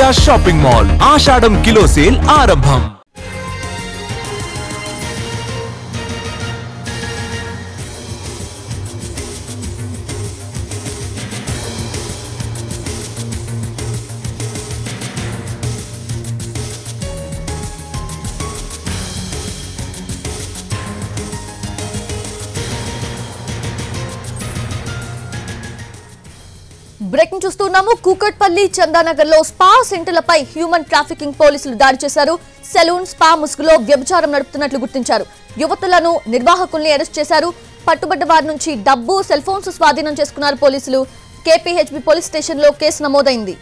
విజయ shopping mall ఆషాఢం kilo sale ఆరంభం breaking చూస్తున్నాము కూకట్పల్లి చందానగర్ లో స్పా సెంటర్లపై హ్యూమన్ ట్రాఫికింగ్ పోలీసులు దాడి చేశారు సెలూన్ స్పా ముసుగులో వ్యభిచారం నడుపుతున్నట్లు గుర్తించారు యువతులను నిర్వాహకుల్ని అరెస్ట్ చేశారు పట్టుబడ్డ వారి నుంచి డబ్బు సెల్ ఫోన్స్ స్వాధీనం చేసుకున్నారు పోలీసులు కేపీహెచ్బి పోలీస్ స్టేషన్ లో కేసు నమోదైంది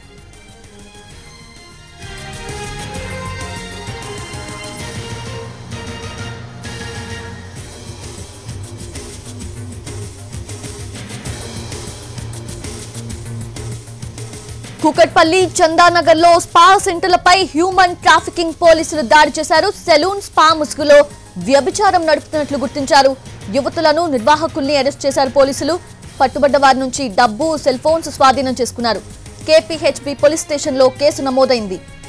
కూకట్పల్లి చందానగర్ లో స్పా సెంటర్లపై హ్యూమన్ ట్రాఫికింగ్ పోలీసులు దాడి చేశారు సెలూన్ స్పా ముసుగులో వ్యభిచారం నడుపుతున్నట్లు గుర్తించారు యువతులను నిర్వాహకుల్ని అరెస్ట్ చేశారు పోలీసులు పట్టుబడ్డ వారి నుంచి డబ్బు సెల్ ఫోన్స్ స్వాధీనం చేసుకున్నారు కేపీహెచ్బి పోలీస్ స్టేషన్ లో కేసు నమోదైంది